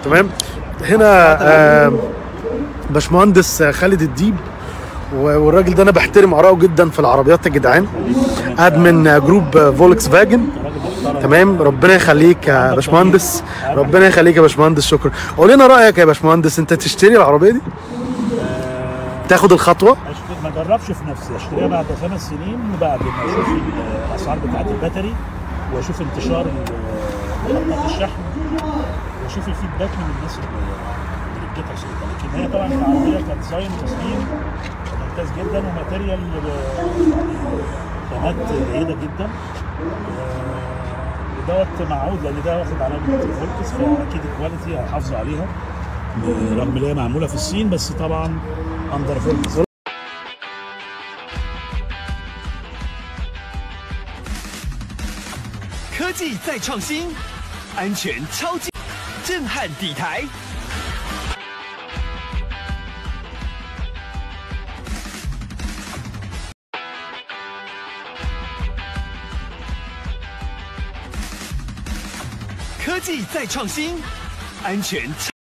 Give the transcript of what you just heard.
تمام هنا آه، باشمهندس خالد الديب و- والراجل ده انا بحترم اراءه جدا في العربيات يا جدعان ادمن جروب فولكس فاجن تمام ربنا يخليك يا باشمهندس ربنا يخليك يا باشمهندس شكرا قول لنا رايك يا باشمهندس انت تشتري العربيه دي تاخد الخطوه أشتري- ما جربش في نفسي اشتريها بعد خمس سنين بعد ما اشوف ال- الاسعار بتاعت الباتري واشوف انتشار ال- محطات الشحن واشوف الفيدباك من الناس اللي اللي بتدفع شركه لكن هي طبعا العربيه كديزاين وتصميم ممتاز جدا وماتيريال خامات جيده جدا آه، ودوت معود لان ده واخد علامه فولكس فاكيد الكواليتي هيحافظوا عليها رغم ان هي معموله في الصين بس طبعا اندر فولكس 科技再创新，安全超级震撼底台。科技再创新，安全超。